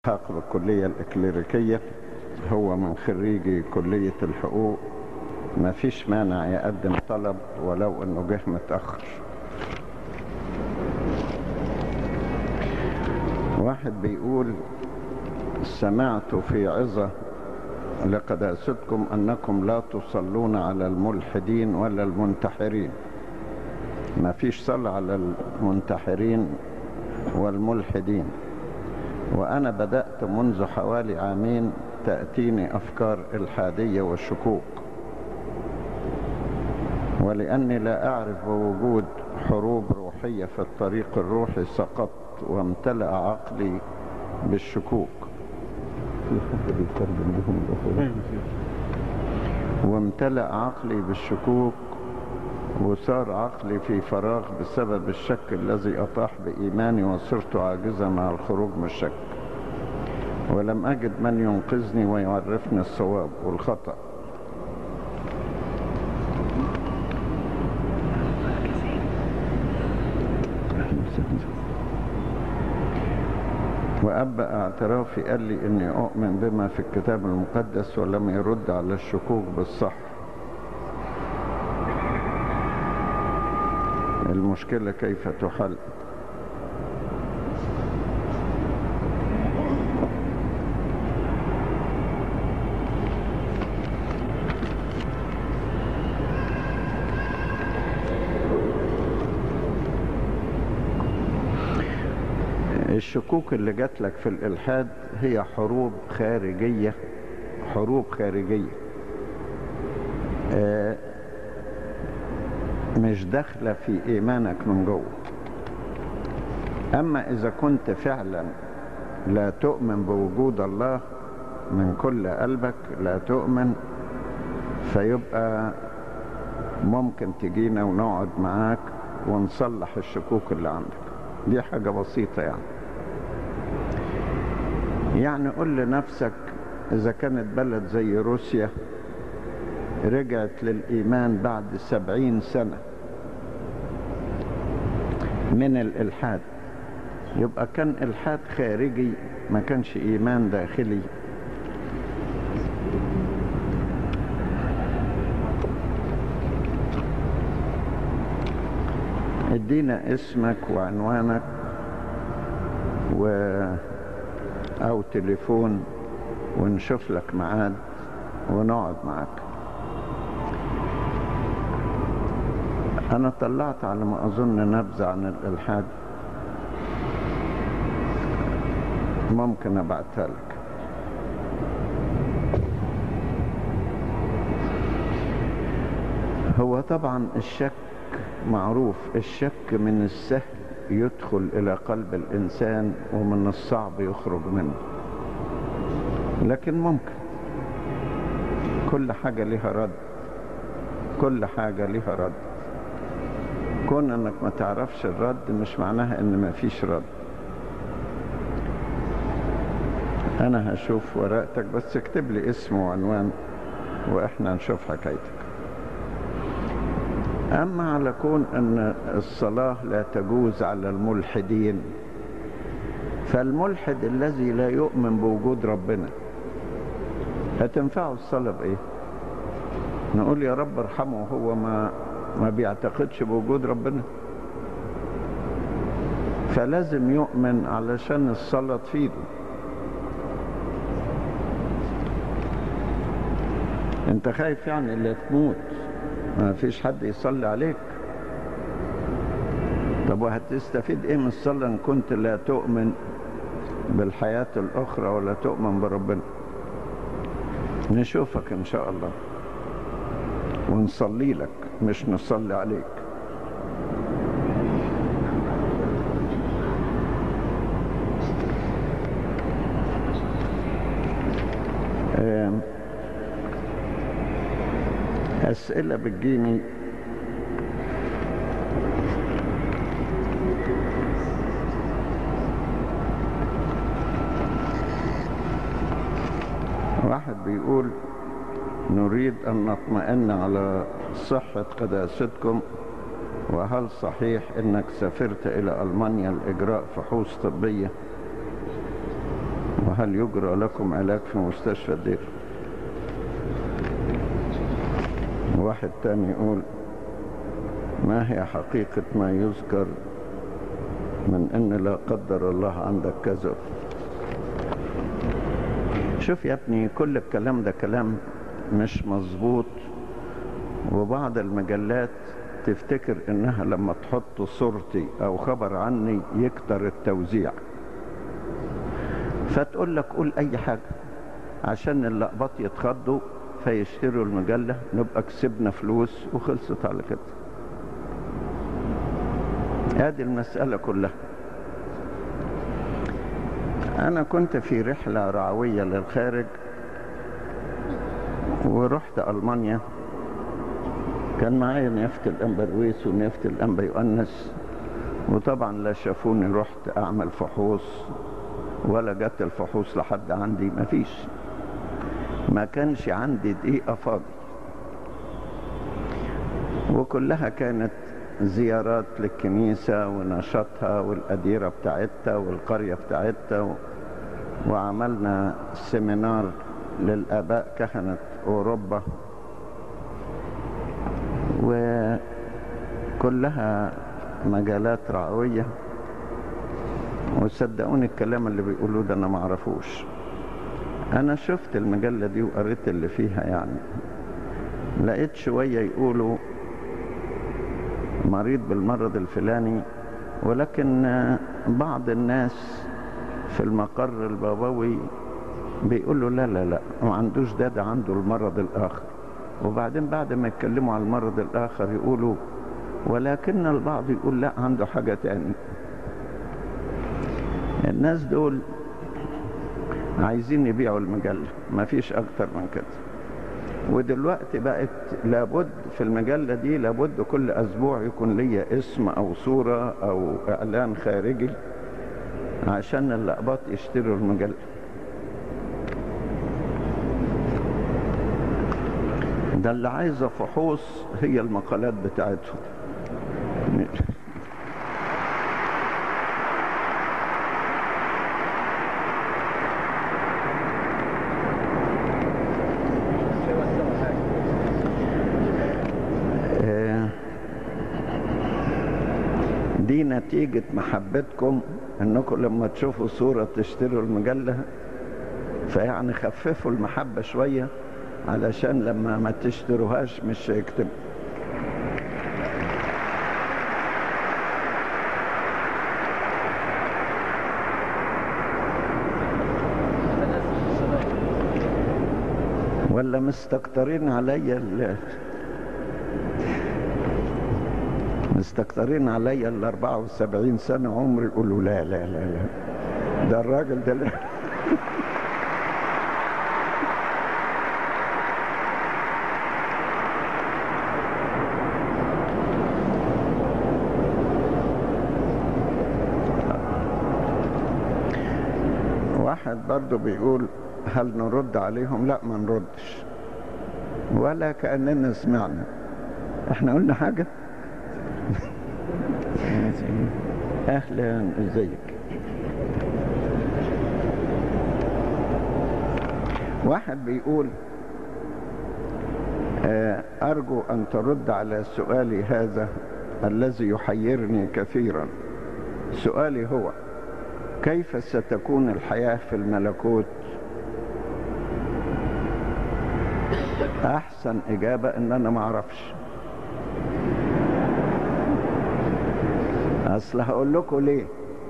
الالتحاق بالكلية الإكليريكية هو من خريجي كلية الحقوق ما فيش مانع يقدم طلب ولو انه جه متأخر واحد بيقول سمعت في عظة لقداستكم أنكم لا تصلون على الملحدين ولا المنتحرين ما فيش صلاة على المنتحرين والملحدين وأنا بدأت منذ حوالي عامين تأتيني أفكار الحادية والشكوك ولأني لا أعرف بوجود حروب روحية في الطريق الروحي سقطت وامتلأ عقلي بالشكوك في حد بيترجم لهم الأخوة وامتلأ عقلي بالشكوك وصار عقلي في فراغ بسبب الشك الذي أطاح بإيماني وصرت عاجزا مع الخروج من الشك ولم أجد من ينقذني ويعرفني الصواب والخطأ وأبا اعترافي قال لي إني أؤمن بما في الكتاب المقدس ولم يرد على الشكوك بالصح المشكلة كيف تحل الشكوك اللي جات لك في الإلحاد هي حروب خارجية حروب خارجية آه مش داخلة في إيمانك من جوه أما إذا كنت فعلا لا تؤمن بوجود الله من كل قلبك لا تؤمن فيبقى ممكن تجينا ونقعد معاك ونصلح الشكوك اللي عندك دي حاجة بسيطة يعني يعني قل لنفسك إذا كانت بلد زي روسيا رجعت للإيمان بعد سبعين سنة من الإلحاد يبقى كان إلحاد خارجي ما كانش إيمان داخلي ادينا اسمك وعنوانك و او تليفون ونشوف لك ميعاد ونقعد معاك انا طلعت على ما اظن نبذة عن الالحاد ممكن ابعتها لك هو طبعا الشك معروف الشك من السهل يدخل إلى قلب الإنسان ومن الصعب يخرج منه لكن ممكن كل حاجة لها رد كل حاجة لها رد كون انك ما تعرفش الرد مش معناها ان ما فيش رد انا هشوف ورقتك بس اكتب لي اسم وعنوان واحنا نشوف حكايتك أما على كون أن الصلاة لا تجوز على الملحدين فالملحد الذي لا يؤمن بوجود ربنا هتنفعه الصلاة بإيه نقول يا رب ارحمه هو ما ما بيعتقدش بوجود ربنا فلازم يؤمن علشان الصلاة تفيده انت خايف يعني اللي تموت ما فيش حد يصلي عليك طب وهتستفيد ايه من الصلاة ان كنت لا تؤمن بالحياة الاخرى ولا تؤمن بربنا نشوفك ان شاء الله ونصلي لك مش نصلي عليك أسئلة بتجيني واحد بيقول نريد أن نطمئن على صحة قداستكم وهل صحيح أنك سافرت إلى ألمانيا لإجراء فحوص طبية وهل يجرى لكم علاج في مستشفى الدير واحد تاني يقول ما هي حقيقة ما يذكر من ان لا قدر الله عندك كذا شوف يا ابني كل الكلام ده كلام مش مظبوط وبعض المجلات تفتكر انها لما تحط صورتي او خبر عني يكتر التوزيع فتقول لك قول اي حاجة عشان اللقبات يتخضوا فيشتروا المجلة نبقى كسبنا فلوس وخلصت على كده هذه المسألة كلها أنا كنت في رحلة رعوية للخارج ورحت ألمانيا كان معايا نيافة الأنبا رويس ونيافة الأنبا يؤنس وطبعا لا شافوني رحت أعمل فحوص ولا جت الفحوص لحد عندي مفيش ما كانش عندي دقيقة فاضي وكلها كانت زيارات للكنيسة ونشاطها والأديرة بتاعتها والقرية بتاعتها و... وعملنا سيمينار للآباء كهنة أوروبا وكلها مجالات رعوية وصدقوني الكلام اللي بيقولوه ده أنا معرفوش أنا شفت المجلة دي وقريت اللي فيها يعني لقيت شوية يقولوا مريض بالمرض الفلاني ولكن بعض الناس في المقر البابوي بيقولوا لا لا لا ما عندوش ده ده عنده المرض الآخر وبعدين بعد ما يتكلموا عن المرض الآخر يقولوا ولكن البعض يقول لا عنده حاجة تاني الناس دول عايزين يبيعوا المجلة ما فيش أكتر من كده ودلوقتي بقت لابد في المجلة دي لابد كل أسبوع يكون ليا اسم أو صورة أو إعلان خارجي عشان اللقبات يشتروا المجلة ده اللي عايزة فحوص هي المقالات بتاعتهم دي نتيجة محبتكم انكم لما تشوفوا صورة تشتروا المجلة فيعني خففوا المحبة شوية علشان لما ما تشتروهاش مش هيكتب ولا مستكترين عليا ال... مستكترين عليا ال 74 سنة عمري يقولوا لا لا لا لا ده الراجل ده لا واحد برضو بيقول هل نرد عليهم لا ما نردش ولا كأننا سمعنا احنا قلنا حاجة اهلا ازيك واحد بيقول ارجو ان ترد على سؤالي هذا الذي يحيرني كثيرا سؤالي هو كيف ستكون الحياة في الملكوت احسن اجابة ان انا ما اعرفش اصل هقول لكم ليه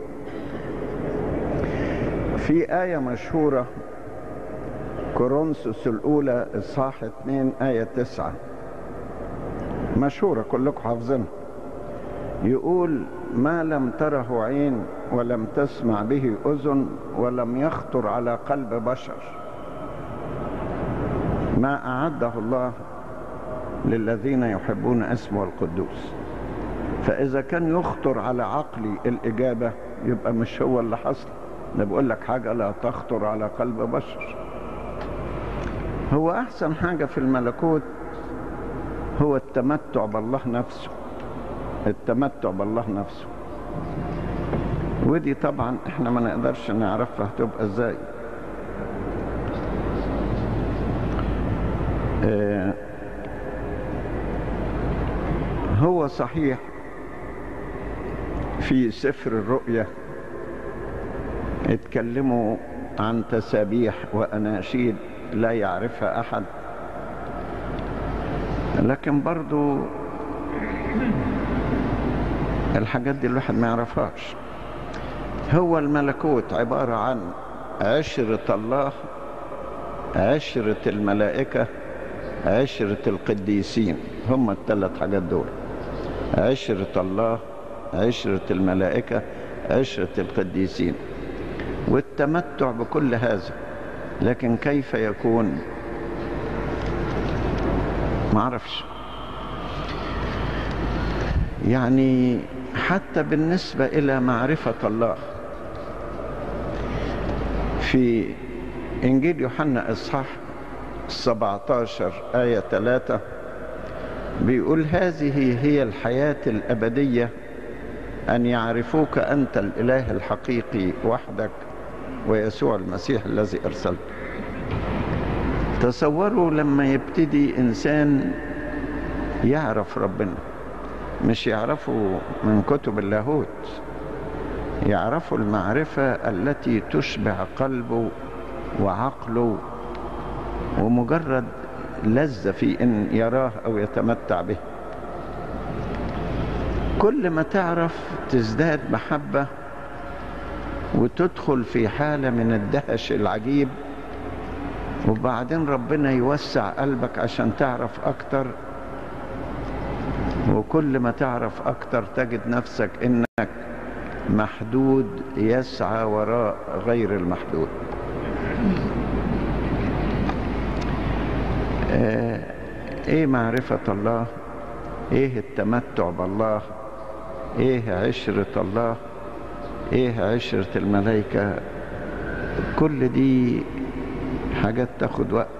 في آية مشهورة كورنثوس الأولى إصحاح 2 آية 9 مشهورة كلكم حافظينها يقول ما لم تره عين ولم تسمع به أذن ولم يخطر على قلب بشر ما أعده الله للذين يحبون اسمه القدوس فإذا كان يخطر على عقلي الإجابة يبقى مش هو اللي حصل ده بقول لك حاجة لا تخطر على قلب بشر هو أحسن حاجة في الملكوت هو التمتع بالله نفسه التمتع بالله نفسه ودي طبعا احنا ما نقدرش نعرفها هتبقى ازاي آه هو صحيح في سفر الرؤيا اتكلموا عن تسابيح وأناشيد لا يعرفها أحد لكن برضو الحاجات دي الواحد ما يعرفهاش هو الملكوت عبارة عن عشرة الله عشرة الملائكة عشرة القديسين هم الثلاث حاجات دول عشرة الله عشرة الملائكة عشرة القديسين والتمتع بكل هذا لكن كيف يكون ما اعرفش يعني حتى بالنسبة إلى معرفة الله في إنجيل يوحنا إصحاح 17 آية 3 بيقول هذه هي الحياة الأبدية أن يعرفوك أنت الإله الحقيقي وحدك ويسوع المسيح الذي أرسلته تصوروا لما يبتدي إنسان يعرف ربنا مش يعرفه من كتب اللاهوت يعرفوا المعرفة التي تشبع قلبه وعقله ومجرد لذة في أن يراه أو يتمتع به كل ما تعرف تزداد محبة وتدخل في حالة من الدهش العجيب وبعدين ربنا يوسع قلبك عشان تعرف أكتر وكل ما تعرف أكتر تجد نفسك إنك محدود يسعى وراء غير المحدود آه ايه معرفة الله ايه التمتع بالله ايه عشرة الله ايه عشرة الملائكة كل دي حاجات تاخد وقت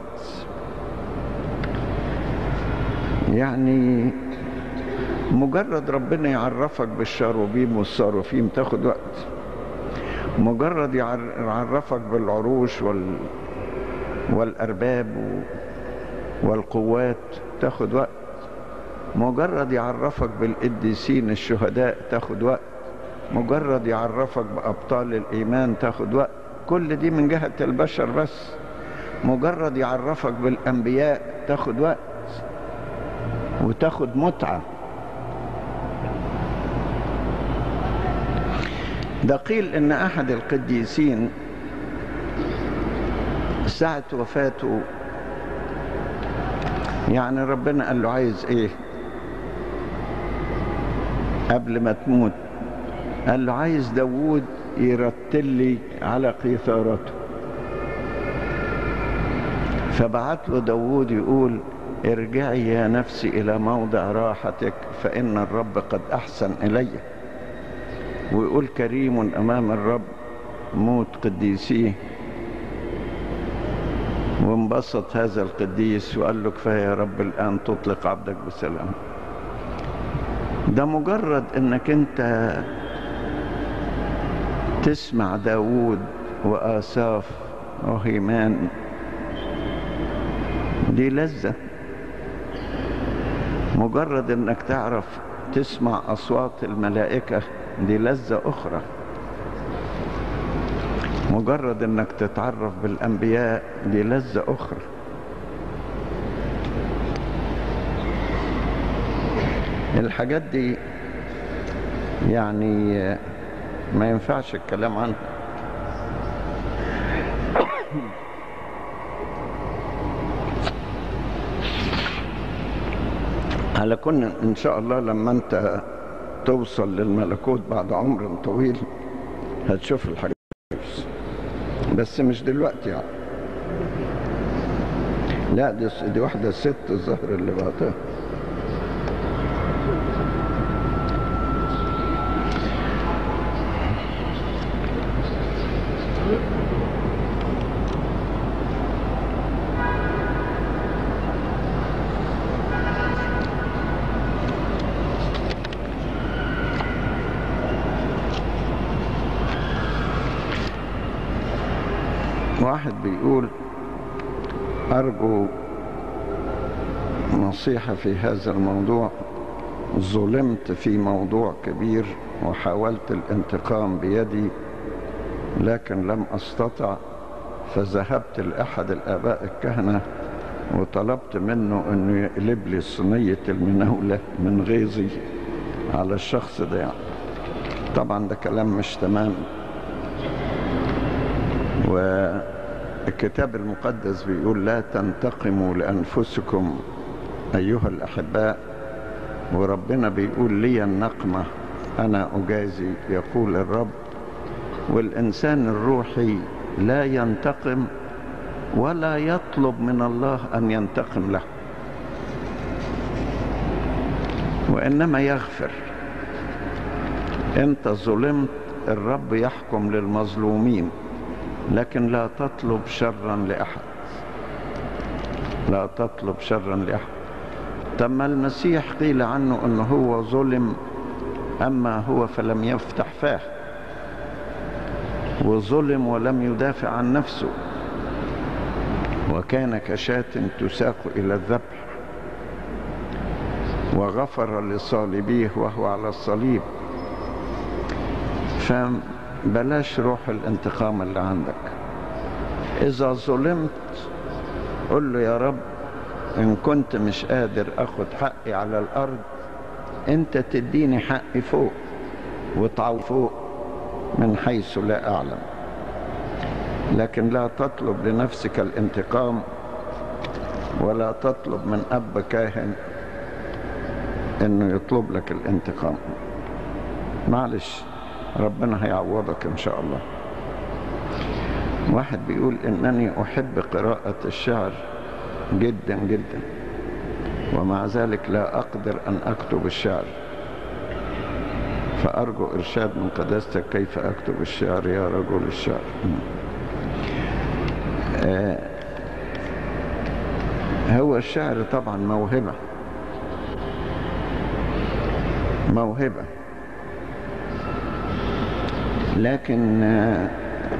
يعني مجرد ربنا يعرفك بالشاروبيم والصاروفيم تاخد وقت مجرد يعرفك بالعروش وال والأرباب والقوات تاخد وقت مجرد يعرفك بالقديسين الشهداء تاخد وقت مجرد يعرفك بأبطال الإيمان تاخد وقت كل دي من جهة البشر بس مجرد يعرفك بالأنبياء تاخد وقت وتاخد متعة ده قيل ان احد القديسين ساعة وفاته يعني ربنا قال له عايز ايه قبل ما تموت قال له عايز داوود يرتل لي على قيثارته فبعت له داوود يقول ارجعي يا نفسي إلى موضع راحتك فإن الرب قد أحسن إلي ويقول كريم أمام الرب موت قديسيه وانبسط هذا القديس وقال له كفاية يا رب الآن تطلق عبدك بسلام ده مجرد انك انت تسمع داوود وآساف وهيمان دي لذة مجرد انك تعرف تسمع أصوات الملائكة دي لذة أخرى مجرد انك تتعرف بالأنبياء دي لذة أخرى الحاجات دي يعني ما ينفعش الكلام عنها على كل ان شاء الله لما انت توصل للملكوت بعد عمر طويل هتشوف الحاجات بس مش دلوقتي يعني لا دي, دي واحدة ست الظهر اللي بعتها واحد بيقول أرجو نصيحة في هذا الموضوع ظلمت في موضوع كبير وحاولت الانتقام بيدي لكن لم أستطع فذهبت لأحد الآباء الكهنة وطلبت منه أنه يقلب لي صينية المناولة من غيظي على الشخص ده يعني. طبعا ده كلام مش تمام والكتاب المقدس بيقول لا تنتقموا لأنفسكم أيها الأحباء وربنا بيقول لي النقمة أنا أجازي يقول الرب والإنسان الروحي لا ينتقم ولا يطلب من الله أن ينتقم له وإنما يغفر أنت ظلمت الرب يحكم للمظلومين لكن لا تطلب شرا لأحد لا تطلب شرا لأحد تم المسيح قيل عنه أنه هو ظلم أما هو فلم يفتح فاه وظلم ولم يدافع عن نفسه وكان كشاة تساق إلى الذبح وغفر لصالبيه وهو على الصليب فبلاش روح الانتقام اللي عندك إذا ظلمت قل له يا رب إن كنت مش قادر أخد حقي على الأرض أنت تديني حقي فوق وتعو فوق من حيث لا أعلم لكن لا تطلب لنفسك الانتقام ولا تطلب من أب كاهن أنه يطلب لك الانتقام معلش ربنا هيعوضك إن شاء الله واحد بيقول إنني أحب قراءة الشعر جدا جدا ومع ذلك لا أقدر أن أكتب الشعر فأرجو إرشاد من قداستك كيف أكتب الشعر يا رجل الشعر آه هو الشعر طبعا موهبة موهبة لكن آه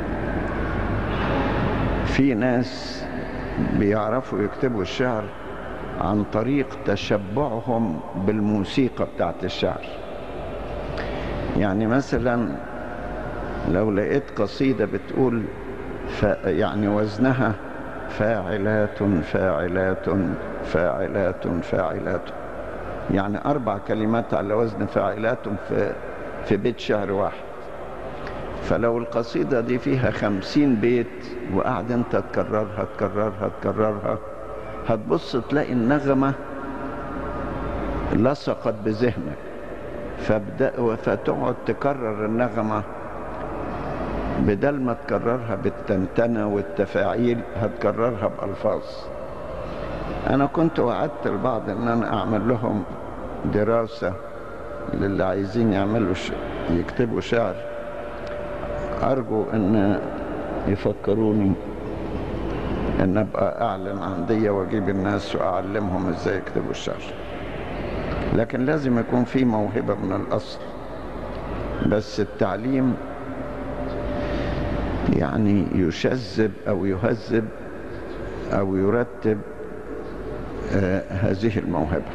في ناس بيعرفوا يكتبوا الشعر عن طريق تشبعهم بالموسيقى بتاعت الشعر يعني مثلا لو لقيت قصيدة بتقول ف يعني وزنها فاعلات فاعلات فاعلات فاعلات يعني أربع كلمات على وزن فاعلات في في بيت شعر واحد فلو القصيدة دي فيها خمسين بيت وقعد انت تكررها تكررها تكررها هتبص تلاقي النغمة لصقت بذهنك فبدأ فتقعد تكرر النغمة بدل ما تكررها بالتنتنة والتفاعيل هتكررها بألفاظ أنا كنت وعدت البعض أن أنا أعمل لهم دراسة للي عايزين يعملوا ش... يكتبوا شعر أرجو أن يفكروني أن أبقى أعلن عن دي وأجيب الناس وأعلمهم إزاي يكتبوا الشعر لكن لازم يكون في موهبة من الأصل بس التعليم يعني يشذب أو يهذب أو يرتب آه هذه الموهبة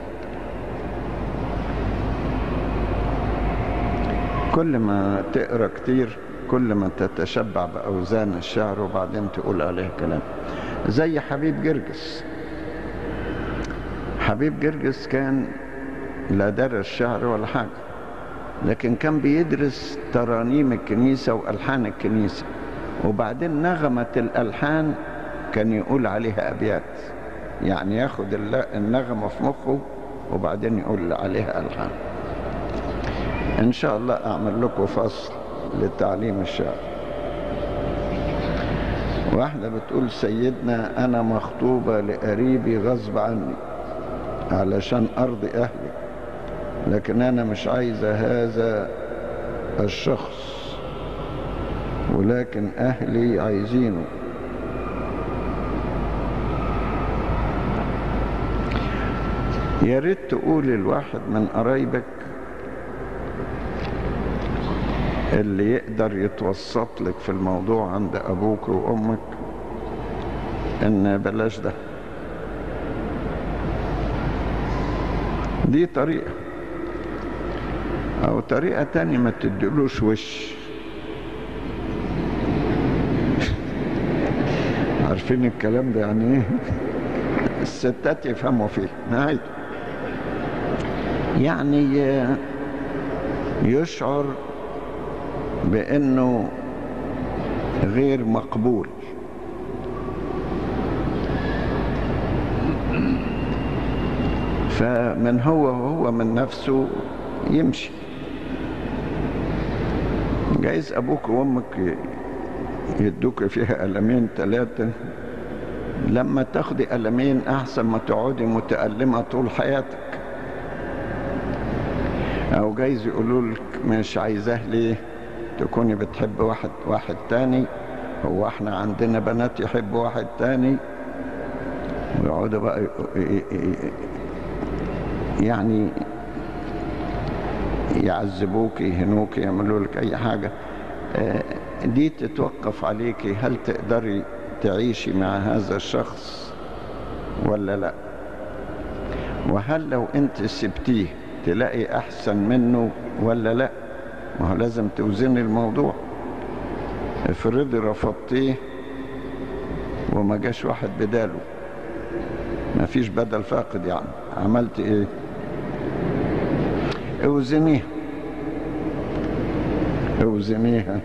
كل ما تقرأ كتير كل ما تتشبع بأوزان الشعر وبعدين تقول عليه كلام زي حبيب جرجس حبيب جرجس كان لا درس شعر ولا حاجة لكن كان بيدرس ترانيم الكنيسة وألحان الكنيسة وبعدين نغمة الألحان كان يقول عليها أبيات يعني ياخد النغمة في مخه وبعدين يقول عليها ألحان إن شاء الله أعمل لكم فصل لتعليم الشعر واحدة بتقول سيدنا أنا مخطوبة لقريبي غصب عني علشان أرضي أهلي لكن أنا مش عايزة هذا الشخص ولكن أهلي عايزينه يا ريت تقول الواحد من قرايبك اللي يقدر يتوسط لك في الموضوع عند أبوك وأمك إن بلاش ده دي طريقة أو طريقة تانية ما تدلوش وش عارفين الكلام ده يعني ايه الستات يفهموا فيه نهاية يعني يشعر بأنه غير مقبول فمن هو وهو من نفسه يمشي جايز أبوك وأمك يدوك فيها ألمين ثلاثة لما تاخدي ألمين أحسن ما تقعدي متألمة طول حياتك أو جايز يقولوا لك مش عايزاه ليه تكوني بتحب واحد واحد تاني هو احنا عندنا بنات يحبوا واحد تاني ويقعدوا بقى يعني يعذبوك يهنوك يعملوا لك اي حاجة دي تتوقف عليكي هل تقدري تعيشي مع هذا الشخص ولا لا وهل لو انت سبتيه تلاقي احسن منه ولا لا ما هو لازم توزني الموضوع افرضي رفضتيه وما جاش واحد بداله ما فيش بدل فاقد يعني عملت ايه اوزنيها اوزنيها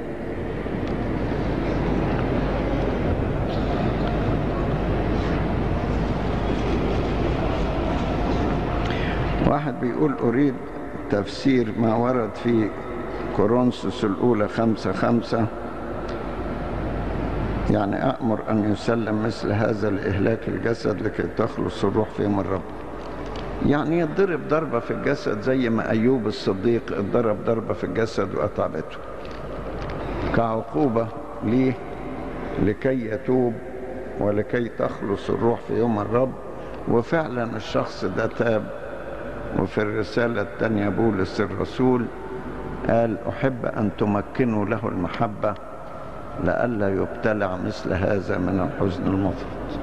واحد بيقول أريد تفسير ما ورد في كورنثوس الأولى خمسة خمسة يعني أأمر أن يسلم مثل هذا لإهلاك الجسد لكي تخلص الروح في يوم الرب يعني يضرب ضربة في الجسد زي ما أيوب الصديق اتضرب ضربة في الجسد وأتعبته كعقوبة ليه لكي يتوب ولكي تخلص الروح في يوم الرب وفعلا الشخص ده تاب وفي الرسالة الثانية بولس الرسول قال أحب أن تمكنوا له المحبة لئلا يبتلع مثل هذا من الحزن المفرط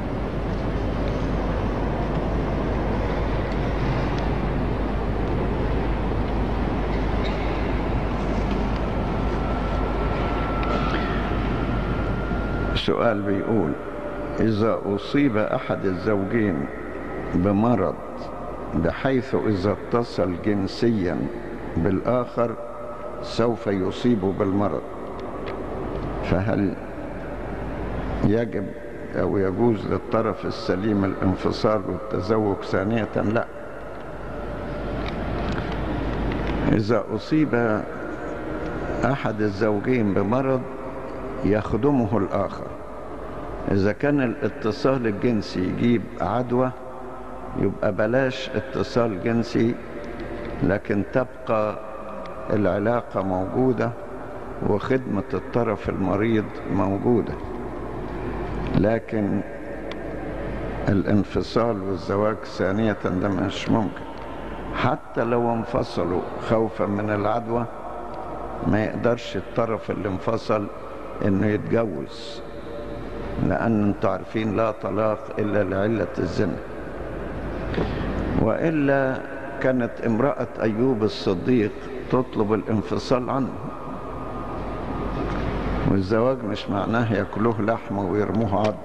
سؤال بيقول إذا أصيب أحد الزوجين بمرض بحيث إذا اتصل جنسيا بالآخر سوف يصيبه بالمرض فهل يجب أو يجوز للطرف السليم الانفصال والتزوج ثانية لا إذا أصيب أحد الزوجين بمرض يخدمه الآخر إذا كان الاتصال الجنسي يجيب عدوى يبقى بلاش اتصال جنسي لكن تبقى العلاقة موجودة وخدمة الطرف المريض موجودة لكن الانفصال والزواج ثانية ده مش ممكن حتى لو انفصلوا خوفا من العدوى ما يقدرش الطرف اللي انفصل انه يتجوز لان انتوا عارفين لا طلاق الا لعلة الزنا وإلا كانت امرأة أيوب الصديق تطلب الانفصال عنه والزواج مش معناه ياكلوه لحمة ويرموه عظم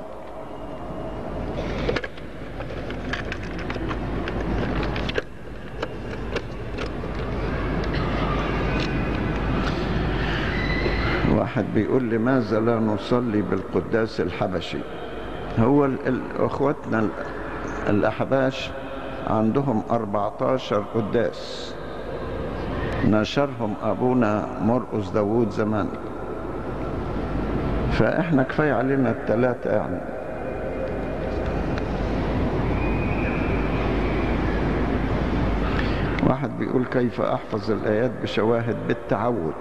واحد بيقول لماذا لا نصلي بالقداس الحبشي هو اخواتنا الأحباش عندهم 14 قداس نشرهم أبونا مرقس داوود زمان فإحنا كفاية علينا الثلاثة يعني واحد بيقول كيف أحفظ الآيات بشواهد بالتعود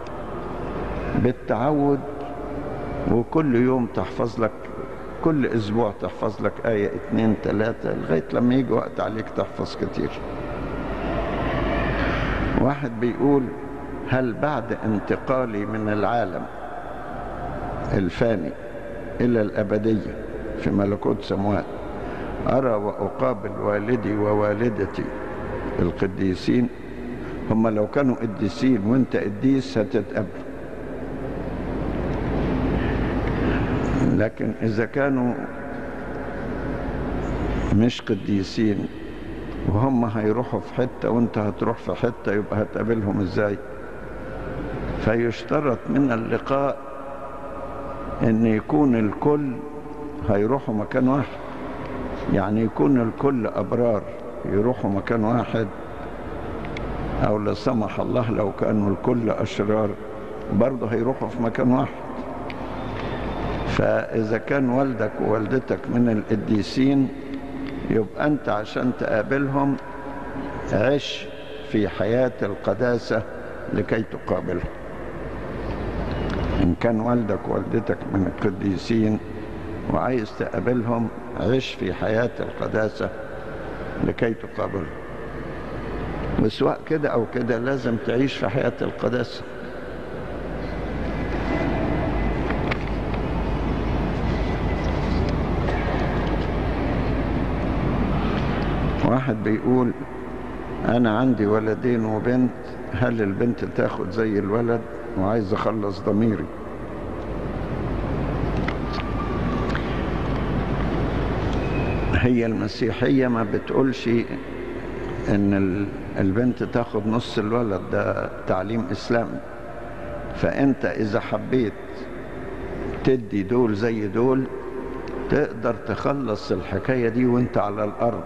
بالتعود وكل يوم تحفظ لك كل اسبوع تحفظ لك آية اتنين تلاتة لغاية لما يجي وقت عليك تحفظ كتير واحد بيقول هل بعد انتقالي من العالم الفاني إلى الأبدية في ملكوت سموات أرى وأقابل والدي ووالدتي القديسين هم لو كانوا قديسين وانت قديس هتتقابلوا لكن إذا كانوا مش قديسين وهم هيروحوا في حتة وانت هتروح في حتة يبقى هتقابلهم ازاي فيشترط من اللقاء ان يكون الكل هيروحوا مكان واحد يعني يكون الكل ابرار يروحوا مكان واحد او لا سمح الله لو كانوا الكل اشرار برضه هيروحوا في مكان واحد فاذا كان والدك ووالدتك من القديسين يبقى انت عشان تقابلهم عش في حياة القداسة لكي تقابلهم إن كان والدك ووالدتك من القديسين وعايز تقابلهم عش في حياة القداسة لكي تقابلهم وسواء كده أو كده لازم تعيش في حياة القداسة واحد بيقول أنا عندي ولدين وبنت هل البنت تاخد زي الولد وعايز أخلص ضميري هي المسيحية ما بتقولش ان البنت تاخد نص الولد ده تعليم اسلامي فانت اذا حبيت تدي دول زي دول تقدر تخلص الحكاية دي وانت على الارض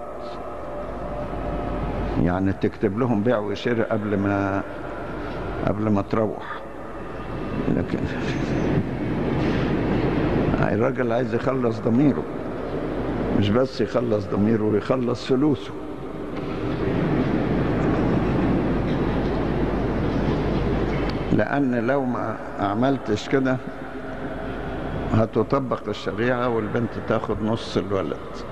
يعني تكتب لهم بيع وشراء قبل ما قبل ما تروح لكن الراجل عايز يخلص ضميره مش بس يخلص ضميره ويخلص فلوسه لأن لو ما عملتش كده هتطبق الشريعة والبنت تاخد نص الولد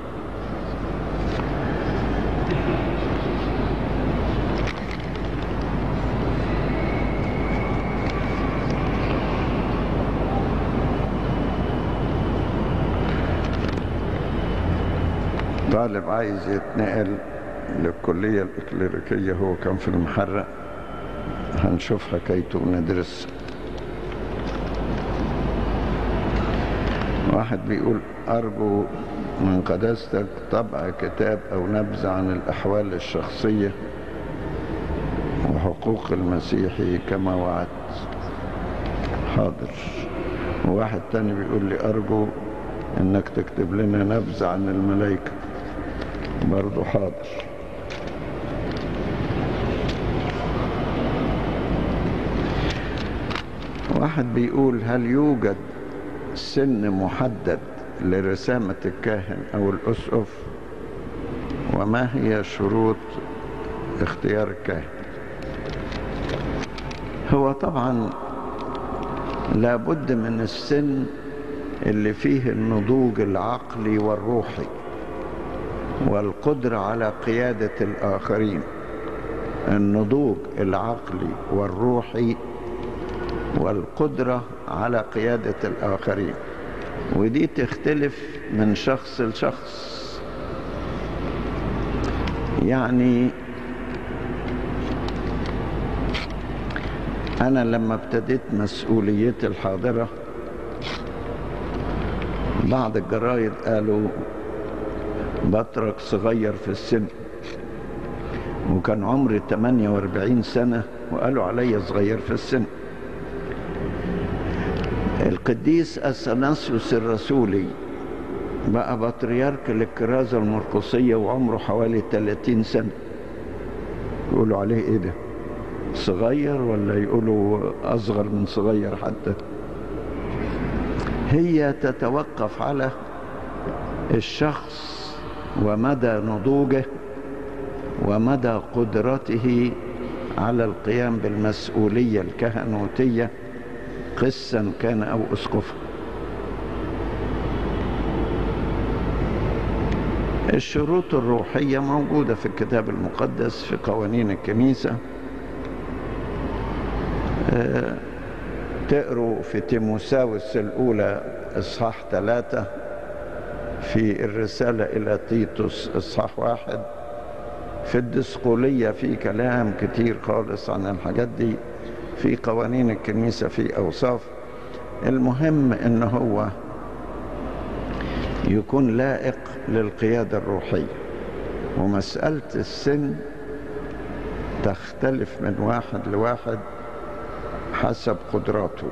طالب عايز يتنقل للكلية الإكليريكية هو كان في المحرق هنشوف حكايته وندرس واحد بيقول أرجو من قداستك طبع كتاب أو نبذة عن الأحوال الشخصية وحقوق المسيحي كما وعدت حاضر وواحد تاني بيقول لي أرجو إنك تكتب لنا نبذة عن الملائكة برضو حاضر واحد بيقول هل يوجد سن محدد لرسامة الكاهن أو الأسقف وما هي شروط اختيار الكاهن هو طبعا لابد من السن اللي فيه النضوج العقلي والروحي والقدرة على قيادة الآخرين النضوج العقلي والروحي والقدرة على قيادة الآخرين ودي تختلف من شخص لشخص يعني أنا لما ابتديت مسؤوليتي الحاضرة بعض الجرايد قالوا بترك صغير في السن وكان عمري 48 سنة وقالوا علي صغير في السن القديس أثناسيوس الرسولي بقى بطريرك للكرازة المرقصية وعمره حوالي 30 سنة يقولوا عليه ايه ده صغير ولا يقولوا أصغر من صغير حتى هي تتوقف على الشخص ومدى نضوجه ومدى قدرته على القيام بالمسؤولية الكهنوتية قسا كان أو أسقفا الشروط الروحية موجودة في الكتاب المقدس في قوانين الكنيسة أه تقروا في تيموساوس الأولى إصحاح ثلاثة في الرسالة إلى تيتوس إصحاح واحد في الدسقولية في كلام كتير خالص عن الحاجات دي في قوانين الكنيسة في أوصاف المهم إن هو يكون لائق للقيادة الروحية ومسألة السن تختلف من واحد لواحد حسب قدراته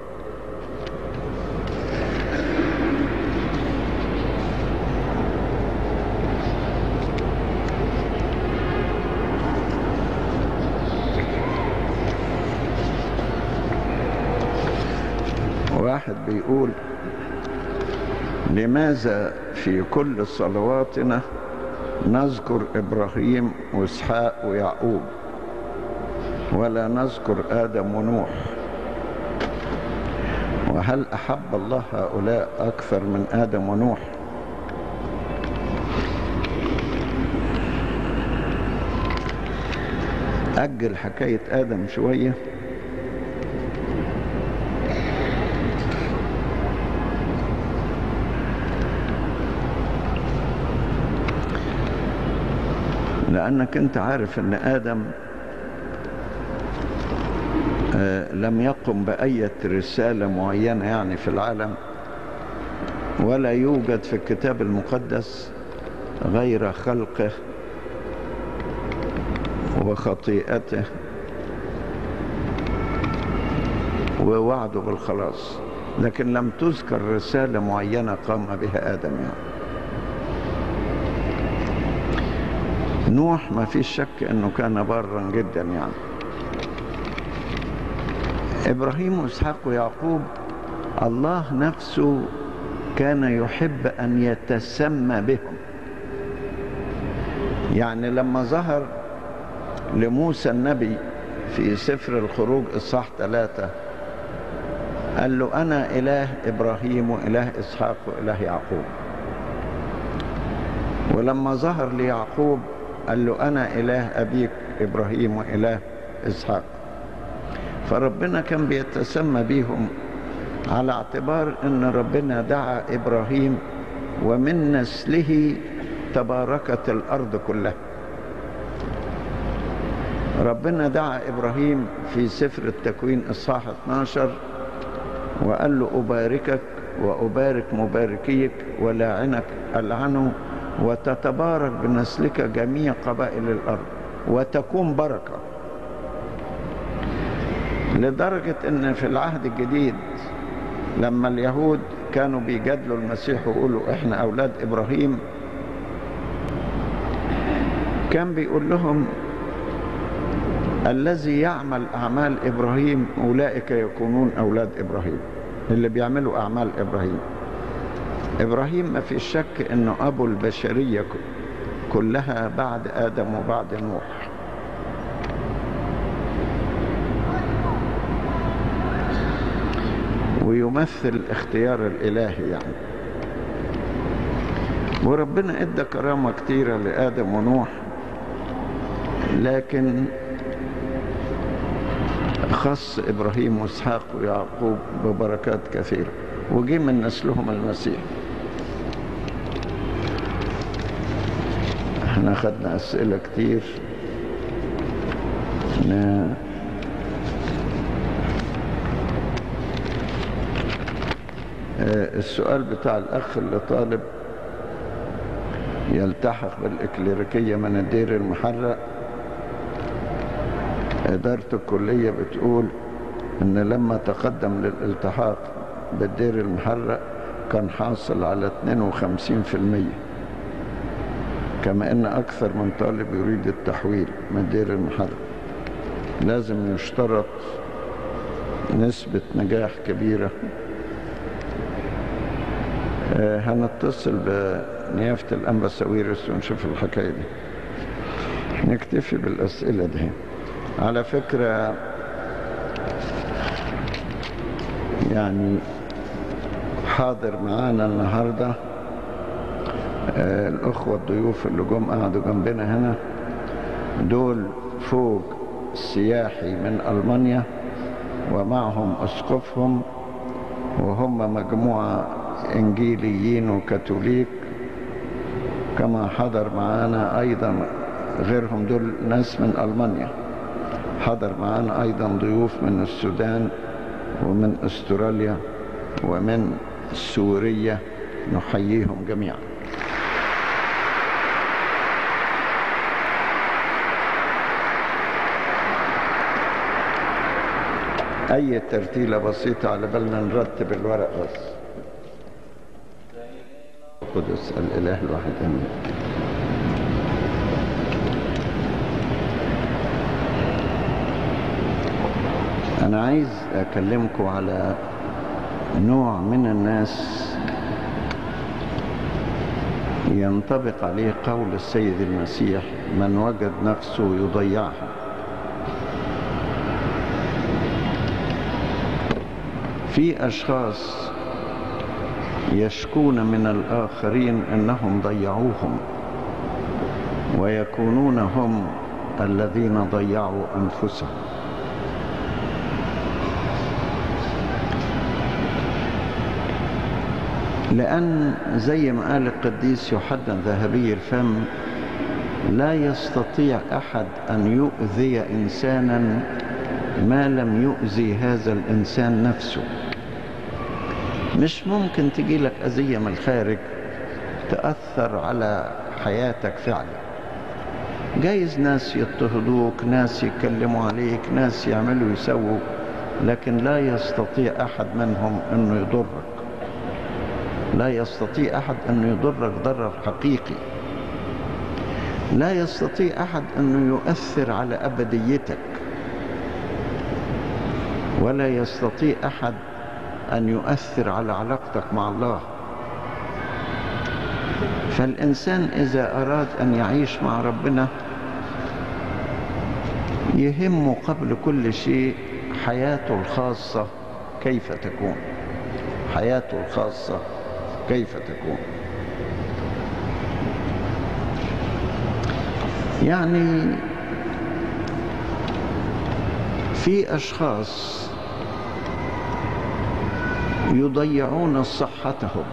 واحد بيقول لماذا في كل صلواتنا نذكر إبراهيم وإسحاق ويعقوب ولا نذكر آدم ونوح وهل أحب الله هؤلاء أكثر من آدم ونوح أجل حكاية آدم شوية لأنك أنت عارف أن آدم لم يقم بأية رسالة معينة يعني في العالم ولا يوجد في الكتاب المقدس غير خلقه وخطيئته ووعده بالخلاص لكن لم تذكر رسالة معينة قام بها آدم يعني نوح ما فيش شك أنه كان بارا جدا يعني إبراهيم وإسحاق ويعقوب الله نفسه كان يحب أن يتسمى بهم يعني لما ظهر لموسى النبي في سفر الخروج إصحاح ثلاثة قال له أنا إله إبراهيم وإله إسحاق وإله يعقوب ولما ظهر ليعقوب قال له أنا إله أبيك إبراهيم وإله إسحاق فربنا كان بيتسمى بيهم على اعتبار ان ربنا دعا ابراهيم ومن نسله تباركت الارض كلها ربنا دعا ابراهيم في سفر التكوين اصحاح 12 وقال له اباركك وابارك مباركيك ولاعنك العنه وتتبارك بنسلك جميع قبائل الارض وتكون بركه لدرجة ان في العهد الجديد لما اليهود كانوا بيجادلوا المسيح ويقولوا احنا اولاد ابراهيم كان بيقول لهم الذي يعمل اعمال ابراهيم اولئك يكونون اولاد ابراهيم اللي بيعملوا اعمال ابراهيم ابراهيم ما في شك انه ابو البشريه كلها بعد ادم وبعد نوح ويمثل اختيار الالهي يعني وربنا ادى كرامه كتيره لادم ونوح لكن خص ابراهيم واسحاق ويعقوب ببركات كثيره وجي من نسلهم المسيح احنا خدنا اسئله كتير نا السؤال بتاع الأخ اللي طالب يلتحق بالإكليريكية من الدير المحرق إدارة الكلية بتقول إن لما تقدم للالتحاق بالدير المحرق كان حاصل على 52% كما إن أكثر من طالب يريد التحويل من الدير المحرق لازم يشترط نسبة نجاح كبيرة هنتصل بنيافة الأنبا ساويرس ونشوف الحكاية دي نكتفي بالأسئلة دي على فكرة يعني حاضر معانا النهاردة الأخوة الضيوف اللي جم قعدوا جنبنا هنا دول فوق سياحي من ألمانيا ومعهم أسقفهم وهم مجموعة إنجيليين وكاثوليك كما حضر معانا أيضا غيرهم دول ناس من ألمانيا حضر معانا أيضا ضيوف من السودان ومن استراليا ومن سوريا نحييهم جميعا أي ترتيلة بسيطة على بالنا نرتب الورق بس قدس الإله الواحد أمين أنا عايز أكلمكم على نوع من الناس ينطبق عليه قول السيد المسيح من وجد نفسه يضيعها في أشخاص يشكون من الآخرين أنهم ضيعوهم ويكونون هم الذين ضيعوا أنفسهم لأن زي ما قال القديس يوحنا ذهبي الفم لا يستطيع أحد أن يؤذي إنسانا ما لم يؤذي هذا الإنسان نفسه مش ممكن تجي لك أذية من الخارج تأثر على حياتك فعلا جايز ناس يضطهدوك ناس يتكلموا عليك ناس يعملوا يسووا لكن لا يستطيع أحد منهم أنه يضرك لا يستطيع أحد أنه يضرك ضرر حقيقي لا يستطيع أحد أنه يؤثر على أبديتك ولا يستطيع أحد أن يؤثر على علاقتك مع الله فالإنسان إذا أراد أن يعيش مع ربنا يهمه قبل كل شيء حياته الخاصة كيف تكون حياته الخاصة كيف تكون يعني في أشخاص يضيعون صحتهم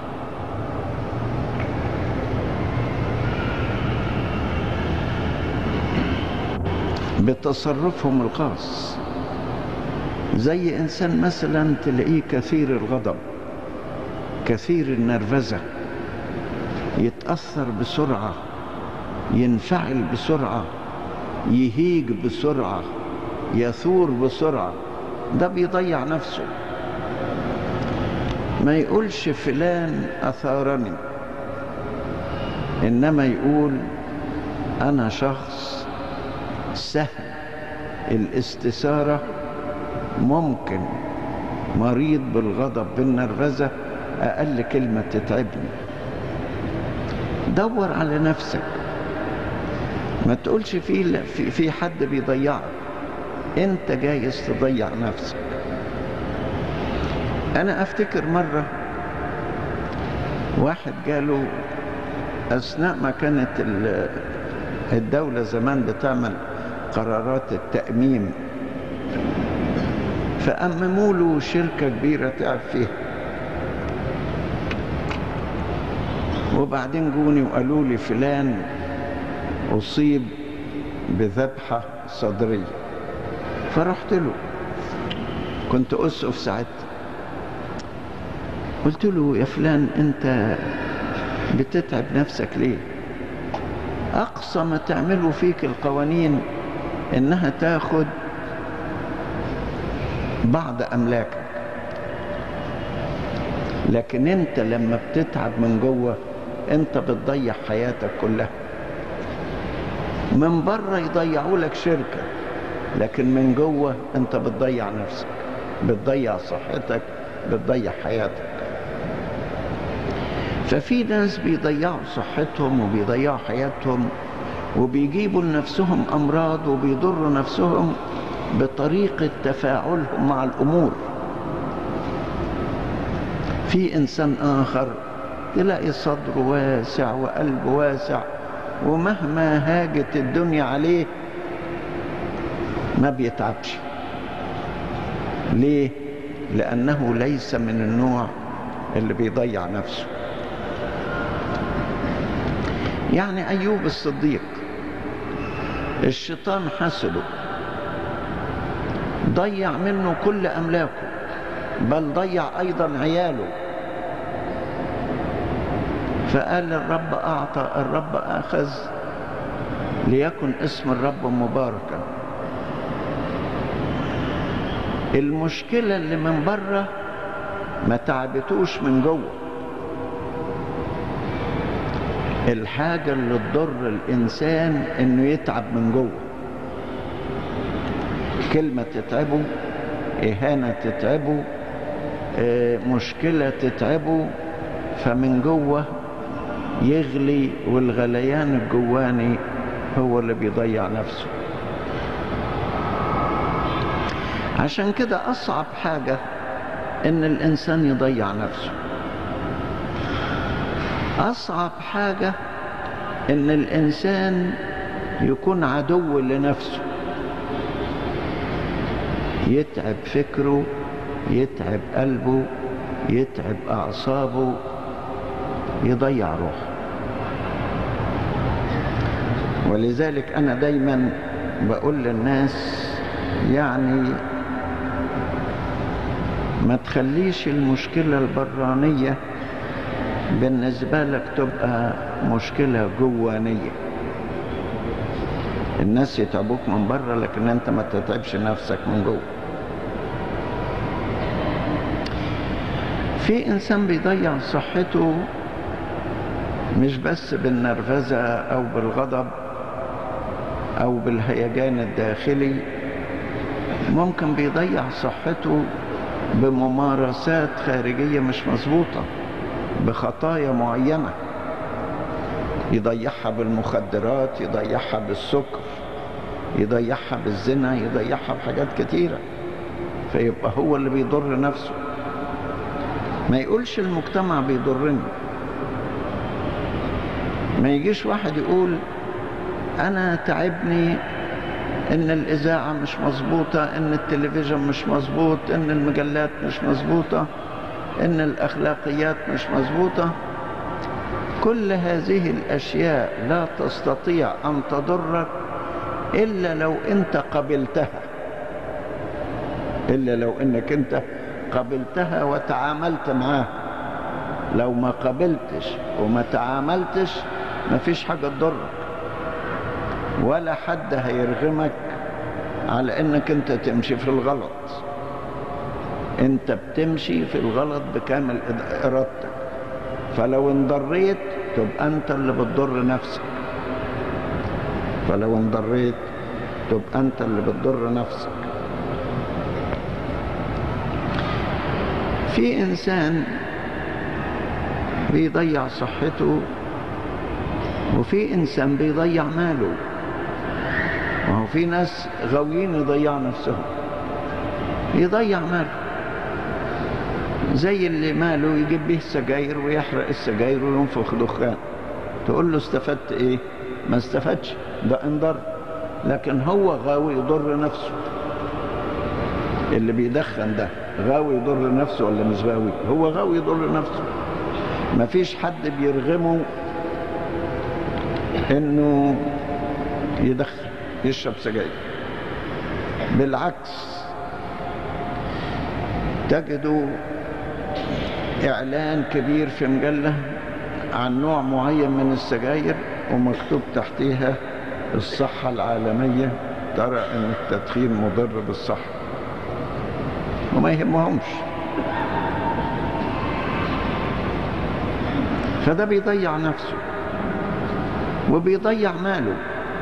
بتصرفهم الخاص زي إنسان مثلا تلاقيه كثير الغضب كثير النرفزة يتأثر بسرعة ينفعل بسرعة يهيج بسرعة يثور بسرعة ده بيضيع نفسه ما يقولش فلان أثارني إنما يقول أنا شخص سهل الاستثارة ممكن مريض بالغضب بالنرفزة أقل كلمة تتعبني دور على نفسك ما تقولش في في, في حد بيضيعك انت جايز تضيع نفسك انا افتكر مرة واحد قاله اثناء ما كانت الدولة زمان بتعمل قرارات التأميم فأمموا له شركة كبيرة تعب فيها وبعدين جوني وقالوا لي فلان أصيب بذبحة صدرية فرحت له كنت أسقف ساعتها قلت له يا فلان أنت بتتعب نفسك ليه أقصى ما تعمله فيك القوانين إنها تاخد بعض أملاكك لكن أنت لما بتتعب من جوه أنت بتضيع حياتك كلها من بره يضيعوا لك شركة لكن من جوه أنت بتضيع نفسك بتضيع صحتك بتضيع حياتك ففي ناس بيضيعوا صحتهم وبيضيعوا حياتهم وبيجيبوا لنفسهم أمراض وبيضروا نفسهم بطريقة تفاعلهم مع الأمور في إنسان آخر تلاقي صدره واسع وقلبه واسع ومهما هاجت الدنيا عليه ما بيتعبش ليه؟ لأنه ليس من النوع اللي بيضيع نفسه يعني أيوب الصديق الشيطان حسده ضيع منه كل أملاكه بل ضيع أيضا عياله فقال الرب أعطى الرب أخذ ليكن اسم الرب مباركا المشكلة اللي من بره ما تعبتوش من جوه الحاجة اللي تضر الإنسان إنه يتعب من جوه كلمة تتعبه إهانة تتعبه مشكلة تتعبه فمن جوه يغلي والغليان الجواني هو اللي بيضيع نفسه عشان كده أصعب حاجة إن الإنسان يضيع نفسه أصعب حاجة إن الإنسان يكون عدو لنفسه يتعب فكره يتعب قلبه يتعب أعصابه يضيع روحه ولذلك أنا دايما بقول للناس يعني ما تخليش المشكلة البرانية بالنسبة لك تبقى مشكلة جوانية الناس يتعبوك من بره لكن انت ما تتعبش نفسك من جوه في انسان بيضيع صحته مش بس بالنرفزة او بالغضب او بالهيجان الداخلي ممكن بيضيع صحته بممارسات خارجية مش مظبوطة بخطايا معينة يضيعها بالمخدرات يضيعها بالسكر يضيعها بالزنا يضيعها بحاجات كتيرة فيبقى هو اللي بيضر نفسه ما يقولش المجتمع بيضرني ما يجيش واحد يقول أنا تعبني إن الإذاعة مش مظبوطة إن التلفزيون مش مظبوط إن المجلات مش مظبوطة إن الأخلاقيات مش مظبوطة كل هذه الأشياء لا تستطيع أن تضرك إلا لو أنت قبلتها إلا لو أنك أنت قبلتها وتعاملت معاها لو ما قبلتش وما تعاملتش ما فيش حاجة تضرك ولا حد هيرغمك على انك انت تمشي في الغلط انت بتمشي في الغلط بكامل ارادتك فلو انضريت تبقى انت اللي بتضر نفسك فلو انضريت تبقى انت اللي بتضر نفسك في انسان بيضيع صحته وفي انسان بيضيع ماله وهو في ناس غاويين يضيعوا نفسهم يضيع ماله زي اللي ماله يجيب به السجاير ويحرق السجاير وينفخ دخان تقول له استفدت ايه ما استفادش ده انضر لكن هو غاوي يضر نفسه اللي بيدخن ده غاوي يضر نفسه ولا مش غاوي هو غاوي يضر نفسه ما فيش حد بيرغمه انه يدخن يشرب سجاير بالعكس تجدوا اعلان كبير في مجله عن نوع معين من السجاير ومكتوب تحتيها الصحه العالميه ترى ان التدخين مضر بالصحه وما يهمهمش فده بيضيع نفسه وبيضيع ماله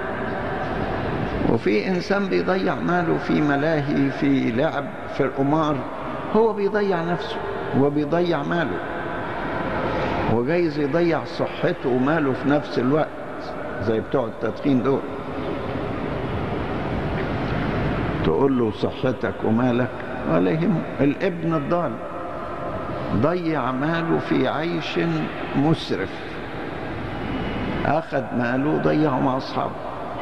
وفي انسان بيضيع ماله في ملاهي في لعب في القمار هو بيضيع نفسه وبيضيع ماله وجايز يضيع صحته وماله في نفس الوقت زي بتوع التدخين دول تقول له صحتك ومالك ولا يهمه الابن الضال ضيع ماله في عيش مسرف أخذ ماله ضيعه مع أصحابه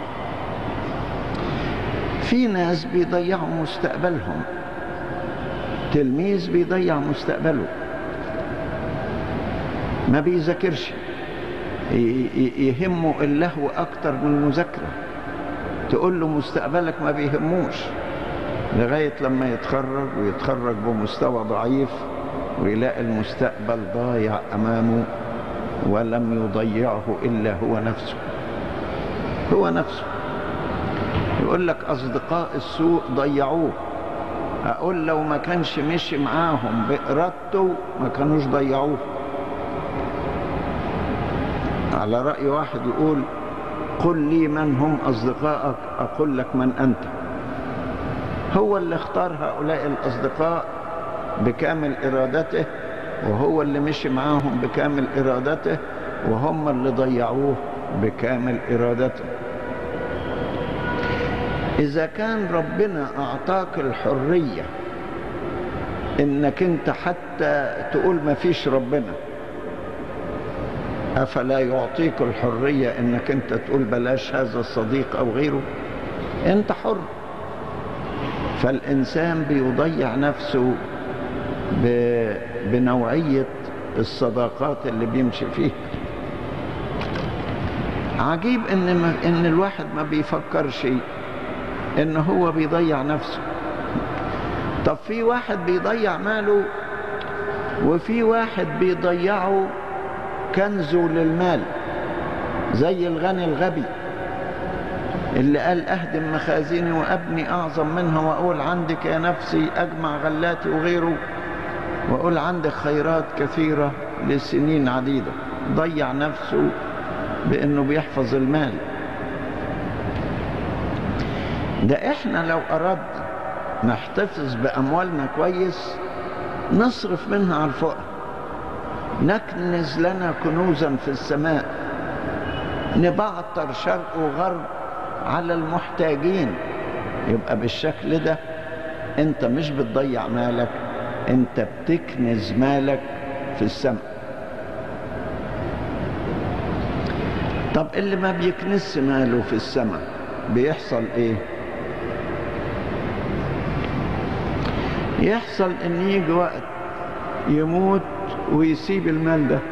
في ناس بيضيعوا مستقبلهم تلميذ بيضيع مستقبله ما بيذاكرش يهمه اللهو أكتر من المذاكرة تقول له مستقبلك ما بيهموش لغاية لما يتخرج ويتخرج بمستوى ضعيف ويلاقي المستقبل ضايع أمامه ولم يضيعه إلا هو نفسه هو نفسه يقول لك أصدقاء السوء ضيعوه أقول لو ما كانش مشي معاهم بإرادته ما كانوش ضيعوه على رأي واحد يقول قل لي من هم أصدقائك أقول لك من أنت هو اللي اختار هؤلاء الأصدقاء بكامل إرادته وهو اللي مشي معاهم بكامل إرادته وهم اللي ضيعوه بكامل إرادته إذا كان ربنا أعطاك الحرية إنك أنت حتى تقول ما فيش ربنا أفلا يعطيك الحرية إنك أنت تقول بلاش هذا الصديق أو غيره أنت حر فالإنسان بيضيع نفسه بنوعية الصداقات اللي بيمشي فيها عجيب إن, ما إن الواحد ما بيفكرش إن هو بيضيع نفسه طب في واحد بيضيع ماله وفي واحد بيضيعه كنزه للمال زي الغني الغبي اللي قال أهدم مخازني وأبني أعظم منها وأقول عندك يا نفسي أجمع غلاتي وغيره وأقول عندك خيرات كثيرة لسنين عديدة ضيع نفسه بأنه بيحفظ المال ده إحنا لو أردنا نحتفظ بأموالنا كويس نصرف منها على الفقراء نكنز لنا كنوزا في السماء نبعتر شرق وغرب على المحتاجين يبقى بالشكل ده انت مش بتضيع مالك انت بتكنز مالك في السماء طب اللي ما بيكنس ماله في السماء بيحصل ايه يحصل ان يجي وقت يموت ويسيب المال ده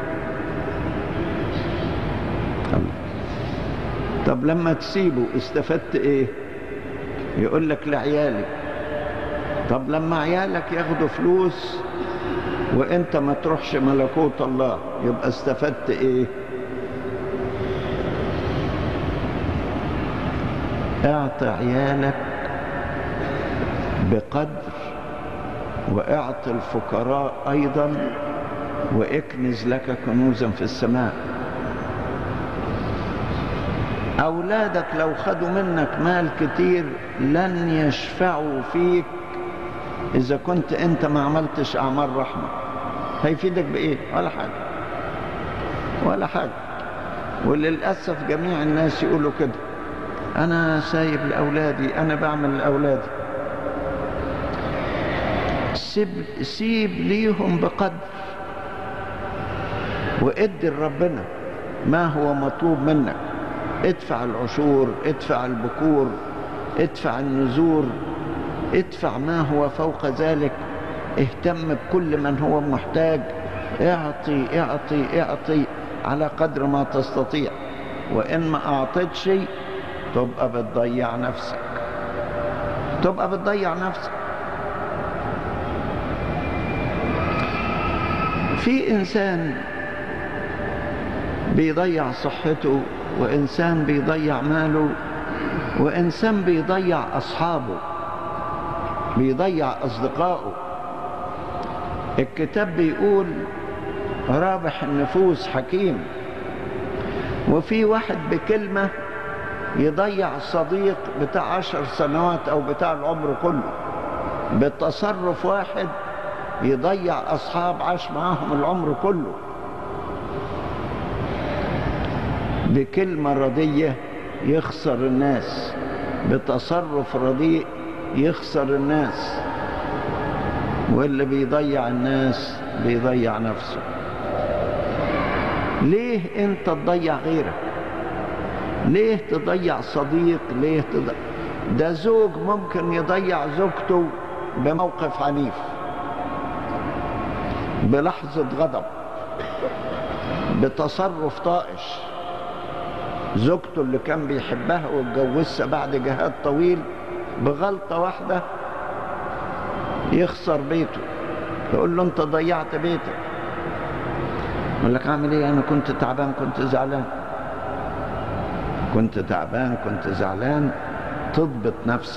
طب لما تسيبه استفدت ايه يقول لك لعيالي طب لما عيالك ياخدوا فلوس وانت ما تروحش ملكوت الله يبقى استفدت ايه اعطي عيالك بقدر واعط الفقراء ايضا واكنز لك كنوزا في السماء اولادك لو خدوا منك مال كتير لن يشفعوا فيك اذا كنت انت ما عملتش اعمال رحمه هيفيدك بايه ولا حاجه ولا حاجه وللاسف جميع الناس يقولوا كده انا سايب لاولادي انا بعمل لاولادي سيب, سيب ليهم بقدر وادي لربنا ما هو مطلوب منك ادفع العشور ادفع البكور ادفع النذور ادفع ما هو فوق ذلك اهتم بكل من هو محتاج اعطي اعطي اعطي على قدر ما تستطيع وان ما اعطيت شيء تبقى بتضيع نفسك تبقى بتضيع نفسك في انسان بيضيع صحته وانسان بيضيع ماله وانسان بيضيع اصحابه بيضيع اصدقائه الكتاب بيقول رابح النفوس حكيم وفي واحد بكلمة يضيع صديق بتاع عشر سنوات او بتاع العمر كله بتصرف واحد يضيع اصحاب عاش معاهم العمر كله بكلمة ردية يخسر الناس بتصرف رديء يخسر الناس واللي بيضيع الناس بيضيع نفسه ليه انت تضيع غيرك ليه تضيع صديق ليه تضيع ده زوج ممكن يضيع زوجته بموقف عنيف بلحظة غضب بتصرف طائش زوجته اللي كان بيحبها واتجوزها بعد جهاد طويل بغلطة واحدة يخسر بيته يقول له انت ضيعت بيتك يقول لك اعمل ايه انا كنت تعبان كنت زعلان كنت تعبان كنت زعلان تضبط نفسك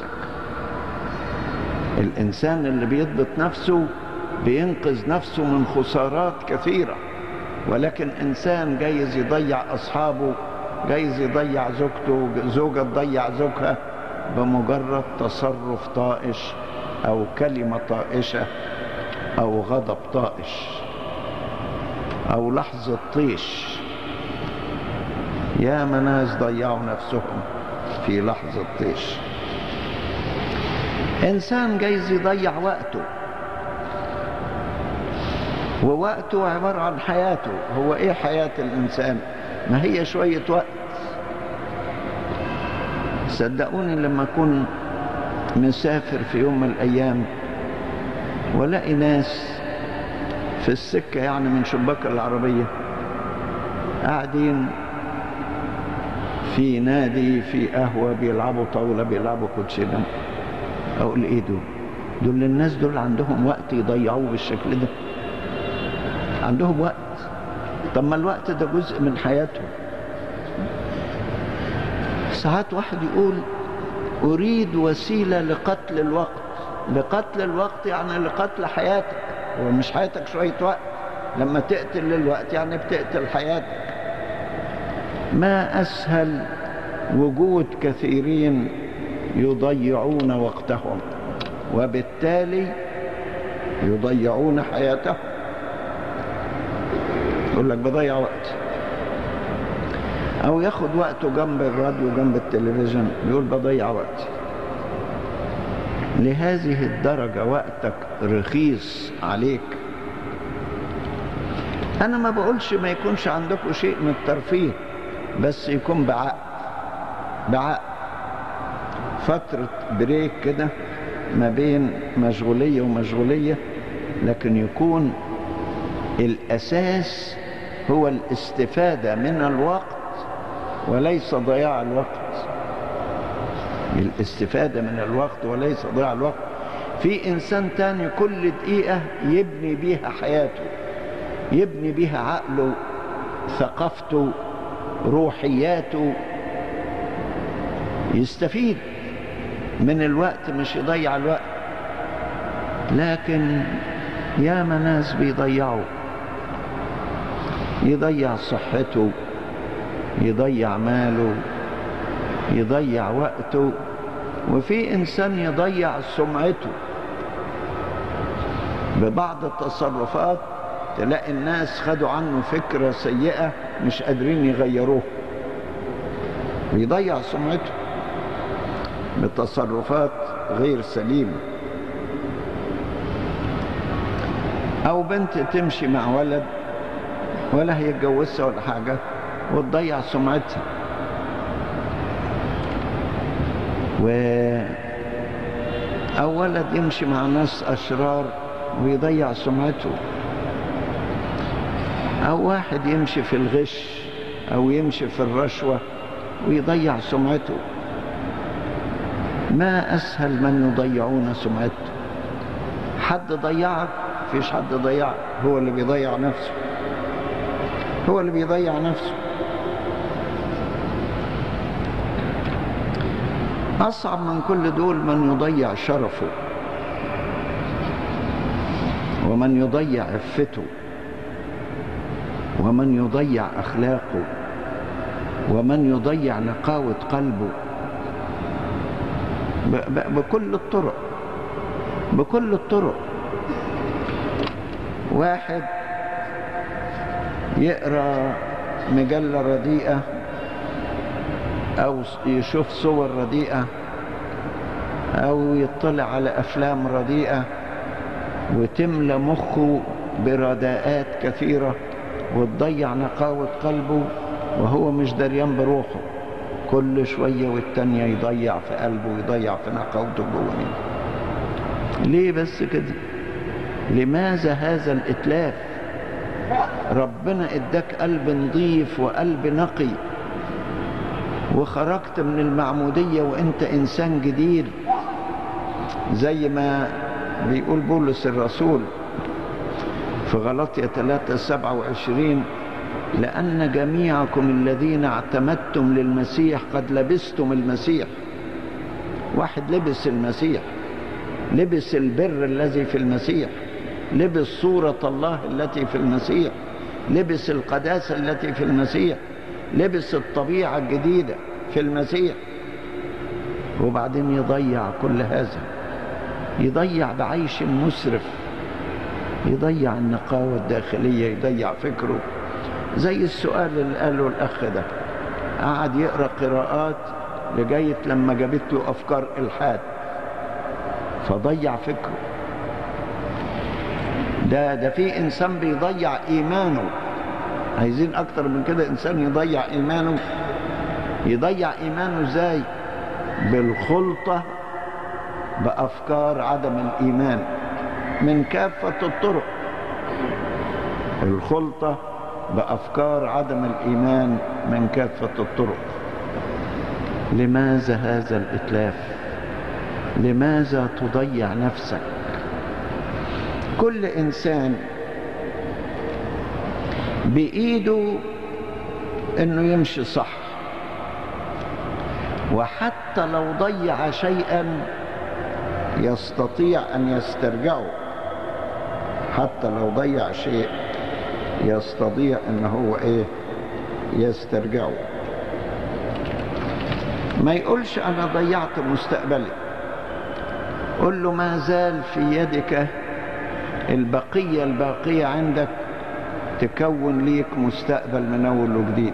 الانسان اللي بيضبط نفسه بينقذ نفسه من خسارات كثيره ولكن انسان جايز يضيع اصحابه جايز يضيع زوجته زوجة تضيع زوجها بمجرد تصرف طائش او كلمة طائشة او غضب طائش او لحظة طيش يا ناس ضيعوا نفسهم في لحظة طيش انسان جايز يضيع وقته ووقته عبارة عن حياته هو ايه حياة الانسان ما هي شوية وقت صدقوني لما اكون مسافر في يوم من الايام والاقي ناس في السكة يعني من شباك العربية قاعدين في نادي في قهوة بيلعبوا طاولة بيلعبوا كوتشينة اقول ايه دول دول الناس دول عندهم وقت يضيعوه بالشكل ده عندهم وقت طب ما الوقت ده جزء من حياتهم ساعات واحد يقول أريد وسيلة لقتل الوقت لقتل الوقت يعني لقتل حياتك ومش حياتك شوية وقت لما تقتل الوقت يعني بتقتل حياتك ما أسهل وجود كثيرين يضيعون وقتهم وبالتالي يضيعون حياتهم يقول لك بضيع وقت او ياخد وقته جنب الراديو جنب التلفزيون يقول بضيع وقت لهذه الدرجة وقتك رخيص عليك انا ما بقولش ما يكونش عندكم شيء من الترفيه بس يكون بعقل بعقل فترة بريك كده ما بين مشغولية ومشغولية لكن يكون الأساس هو الاستفادة من الوقت وليس ضياع الوقت الاستفادة من الوقت وليس ضياع الوقت في إنسان تاني كل دقيقة يبني بيها حياته يبني بيها عقله ثقافته روحياته يستفيد من الوقت مش يضيع الوقت لكن يا ناس بيضيعوا يضيع صحته يضيع ماله يضيع وقته وفي انسان يضيع سمعته ببعض التصرفات تلاقي الناس خدوا عنه فكرة سيئة مش قادرين يغيروها ويضيع سمعته بتصرفات غير سليمة أو بنت تمشي مع ولد ولا هي اتجوزها ولا حاجة وتضيع سمعتها و أو ولد يمشي مع ناس أشرار ويضيع سمعته أو واحد يمشي في الغش أو يمشي في الرشوة ويضيع سمعته ما أسهل من يضيعون سمعته حد ضيعك فيش حد ضيعك هو اللي بيضيع نفسه هو اللي بيضيع نفسه أصعب من كل دول من يضيع شرفه ومن يضيع عفته ومن يضيع أخلاقه ومن يضيع نقاوة قلبه بكل الطرق بكل الطرق واحد يقرا مجلة رديئة أو يشوف صور رديئة أو يطلع على أفلام رديئة وتملى مخه برداءات كثيرة وتضيع نقاوة قلبه وهو مش دريان بروحه كل شوية والتانية يضيع في قلبه ويضيع في نقاوته الجوانية ليه بس كده لماذا هذا الإتلاف ربنا اداك قلب نظيف وقلب نقي وخرجت من المعمودية وانت انسان جديد زي ما بيقول بولس الرسول في غلطية 3 27 لأن جميعكم الذين اعتمدتم للمسيح قد لبستم المسيح واحد لبس المسيح لبس البر الذي في المسيح لبس صورة الله التي في المسيح لبس القداسة التي في المسيح لبس الطبيعة الجديدة في المسيح وبعدين يضيع كل هذا يضيع بعيش مسرف يضيع النقاوة الداخلية يضيع فكره زي السؤال اللي قاله الأخ ده قعد يقرأ قراءات لغاية لما جابت له أفكار إلحاد فضيع فكره ده ده في إنسان بيضيع إيمانه عايزين أكتر من كده إنسان يضيع إيمانه يضيع إيمانه إزاي بالخلطة بأفكار عدم الإيمان من كافة الطرق الخلطة بأفكار عدم الإيمان من كافة الطرق لماذا هذا الإتلاف لماذا تضيع نفسك كل إنسان بإيده أنه يمشي صح وحتى لو ضيع شيئا يستطيع أن يسترجعه حتى لو ضيع شيء يستطيع أن هو إيه يسترجعه ما يقولش أنا ضيعت مستقبلي قل له ما زال في يدك البقية الباقية عندك تكون ليك مستقبل من أول وجديد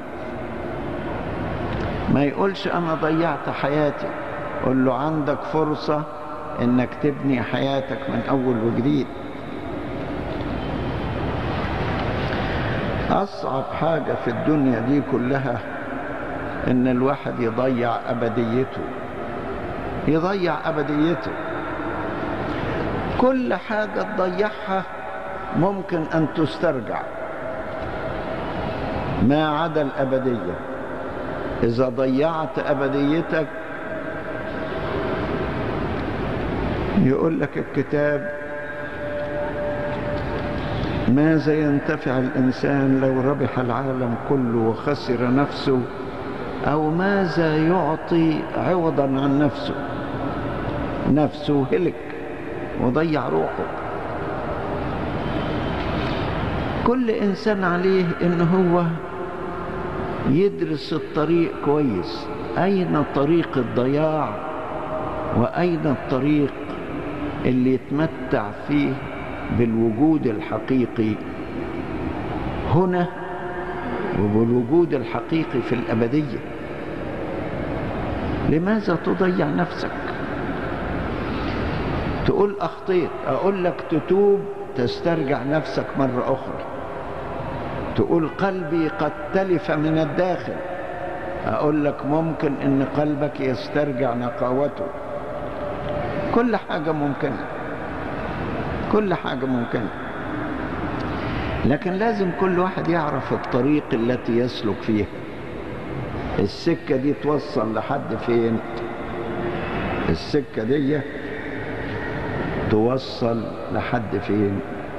ما يقولش أنا ضيعت حياتي قل له عندك فرصة إنك تبني حياتك من أول وجديد أصعب حاجة في الدنيا دي كلها إن الواحد يضيع أبديته يضيع أبديته كل حاجة تضيعها ممكن أن تسترجع ما عدا الأبدية إذا ضيعت أبديتك يقول لك الكتاب ماذا ينتفع الإنسان لو ربح العالم كله وخسر نفسه أو ماذا يعطي عوضا عن نفسه نفسه هلك وضيع روحه كل إنسان عليه إن هو يدرس الطريق كويس أين طريق الضياع وأين الطريق اللي يتمتع فيه بالوجود الحقيقي هنا وبالوجود الحقيقي في الأبدية لماذا تضيع نفسك تقول أخطيت أقول لك تتوب تسترجع نفسك مرة أخرى تقول قلبي قد تلف من الداخل أقول لك ممكن أن قلبك يسترجع نقاوته كل حاجة ممكنة كل حاجة ممكنة لكن لازم كل واحد يعرف الطريق التي يسلك فيها السكة دي توصل لحد فين السكة دي توصل لحد فين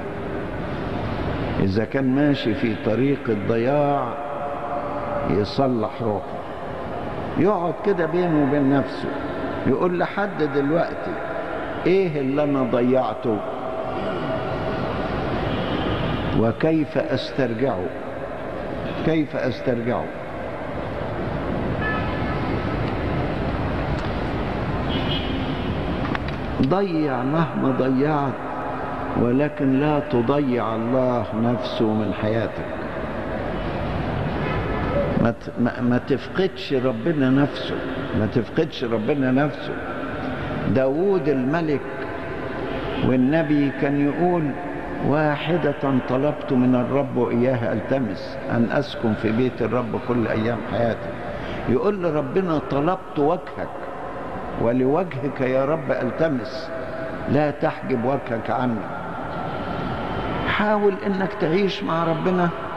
إذا كان ماشي في طريق الضياع يصلح روحه يقعد كده بينه وبين نفسه يقول لحد دلوقتي ايه اللي انا ضيعته وكيف استرجعه كيف استرجعه ضيع مهما ضيعت ولكن لا تضيع الله نفسه من حياتك ما ما تفقدش ربنا نفسه ما تفقدش ربنا نفسه داود الملك والنبي كان يقول واحدة طلبت من الرب وإياها ألتمس أن أسكن في بيت الرب كل أيام حياتي يقول لربنا طلبت وجهك ولوجهك يا رب ألتمس لا تحجب وجهك عني حاول انك تعيش مع ربنا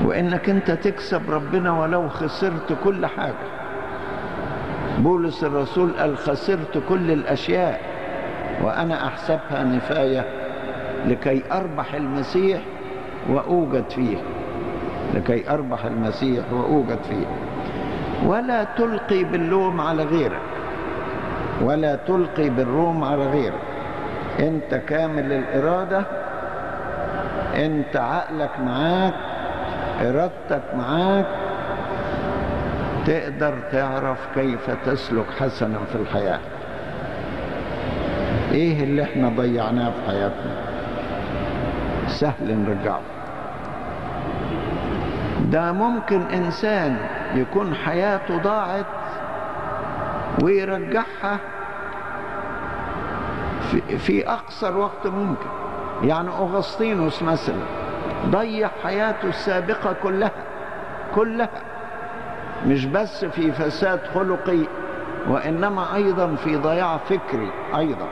وانك انت تكسب ربنا ولو خسرت كل حاجة بولس الرسول قال خسرت كل الاشياء وانا احسبها نفاية لكي اربح المسيح واوجد فيه لكي اربح المسيح واوجد فيه ولا تلقي باللوم على غيرك ولا تلقي بالروم على غيرك انت كامل الارادة انت عقلك معاك ارادتك معاك تقدر تعرف كيف تسلك حسنا في الحياة ايه اللي احنا ضيعناه في حياتنا سهل نرجعه ده ممكن انسان يكون حياته ضاعت ويرجعها في, في اقصر وقت ممكن يعني اغسطينوس مثلا ضيع حياته السابقه كلها كلها مش بس في فساد خلقي وانما ايضا في ضياع فكري ايضا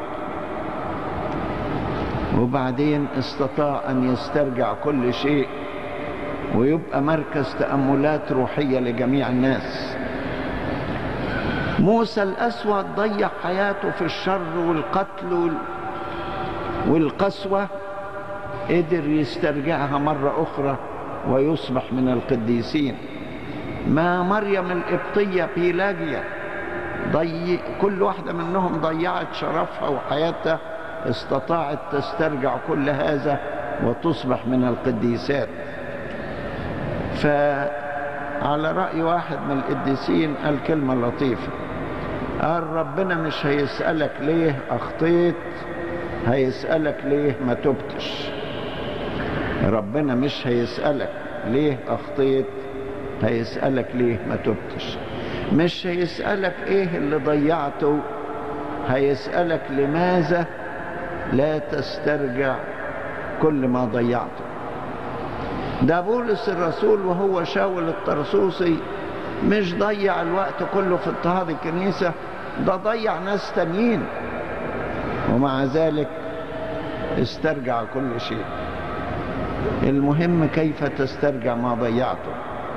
وبعدين استطاع ان يسترجع كل شيء ويبقى مركز تاملات روحيه لجميع الناس موسى الاسود ضيع حياته في الشر والقتل والقسوه قدر يسترجعها مره اخرى ويصبح من القديسين ما مريم القبطيه بيلاجيا ضي كل واحده منهم ضيعت شرفها وحياتها استطاعت تسترجع كل هذا وتصبح من القديسات فعلى رأي واحد من القديسين قال كلمة لطيفة قال ربنا مش هيسألك ليه أخطيت هيسألك ليه ما تبتش ربنا مش هيسألك ليه أخطيت هيسألك ليه ما تبتش مش هيسألك ايه اللي ضيعته هيسألك لماذا لا تسترجع كل ما ضيعته ده بولس الرسول وهو شاول الطرسوسي مش ضيع الوقت كله في اضطهاد الكنيسة ده ضيع ناس تانيين ومع ذلك استرجع كل شيء المهم كيف تسترجع ما ضيعته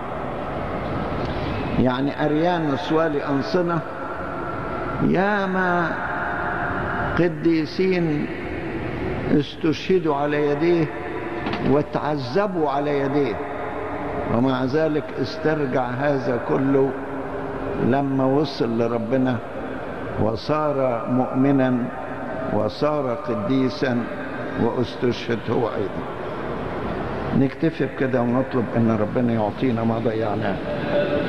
يعني أريانوس والي أنصنة ياما قديسين استشهدوا على يديه وتعذبوا على يديه ومع ذلك استرجع هذا كله لما وصل لربنا وصار مؤمنا وصار قديسا واستشهد هو ايضا نكتفي بكده ونطلب ان ربنا يعطينا ما ضيعناه